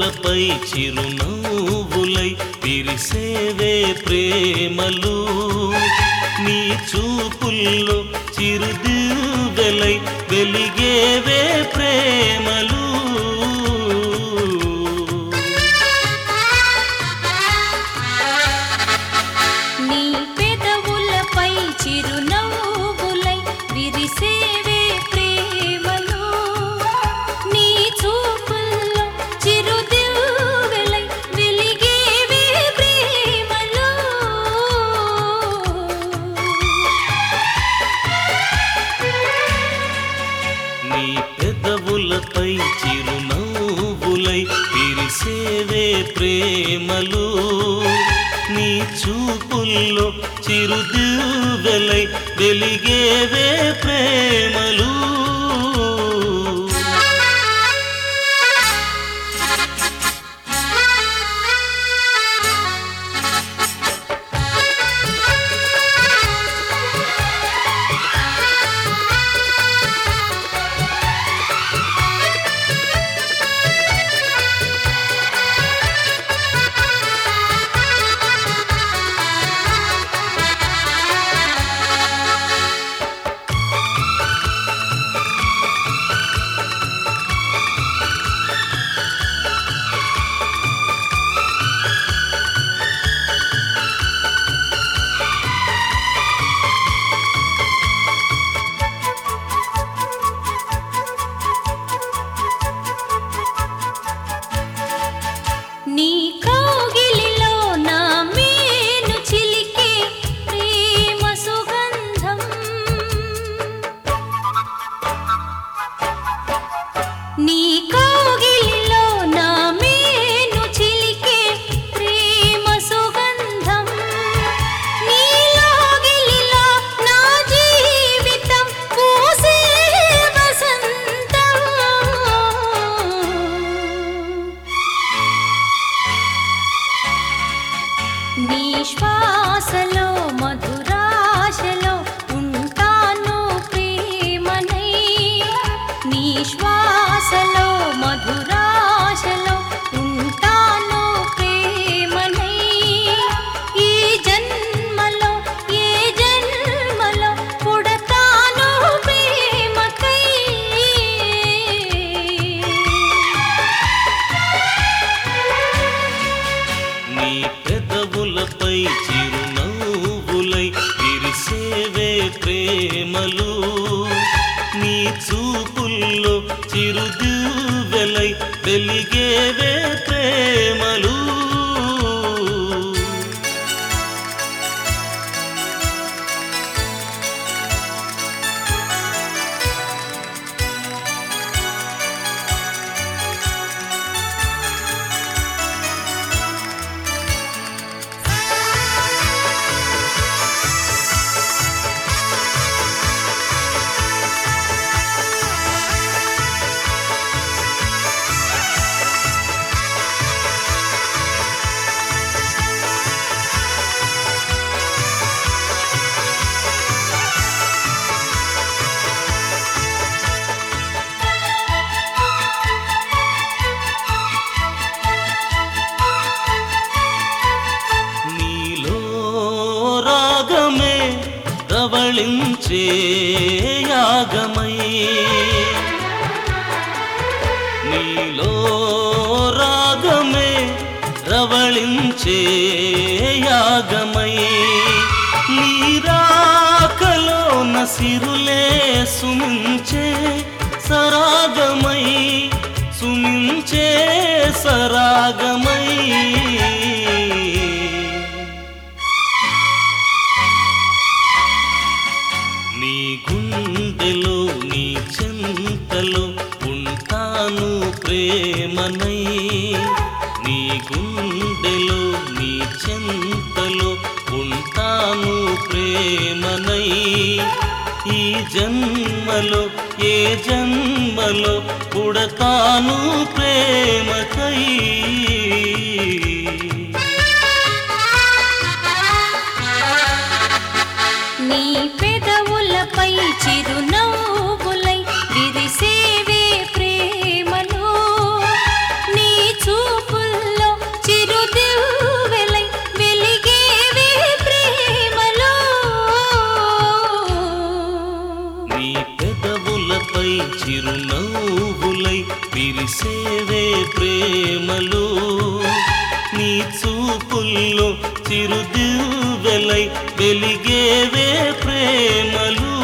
పెదవులపై చిరునవ్వులై విరిసేవే ప్రేమలు నీ చూపుల్లో చిరుదివ్వెలై వెలిగేవే ప్రేమలు నీ పెదవులపై చిరునవ్వులై విరిసేవే ప్రేమలు నీ చూపుల్లో చిరుదివ్వెలై వెలిగేవే ప్రేమలు నీ పెదవులపై చిరునవ్వులై విరిసేవే ప్రేమలు నీ చూపుల్లో చిరుదివ్వెలై వెలిగేవే ప్రేమలు నీ కౌగిలిలో నా మేను చిలికే ప్రేమ సుగంధం నీ కౌగిలిలో నా మేను చిలికే ప్రేమ సుగంధం నీ లోగిలిలో నా జీవితం పూసే వసంతం నీ శ్వాసలో మధురాశలో ఉంటాను ప్రేమనై నీ శ్వాసలో మధురాశలో ఉంటాను ప్రేమనై ఈ జన్మలో ఏ జన్మలో పుడతాను ప్రేమకై నీ పెదవులపై చిరునవ్వులై విరిసేవే ప్రేమలు నీ చూపుల్లో చిరుదివ్వెలై వెలిగేవే ప్రేమలు నీలో రాగమే రవళించే యాగమై నీలో రాగమే రవళించే యాగమై నీరాకలో నసిరులే సుమించే సరాగమై సుమించే సరాగమై నీ గుండెలో నీ చెంతలో ఉంటాను ప్రేమనై నీ గుండెలో నీ చెంతలో ఉంటాను ప్రేమనై ఈ జన్మలో ఏ జన్మలో పుడతాను ప్రేమకై నీ పెదవులపై చిరునవ్వులై విరిసేవే ప్రేమలు నీ చూపు వెలుగులై వెలిగేవే ప్రేమలు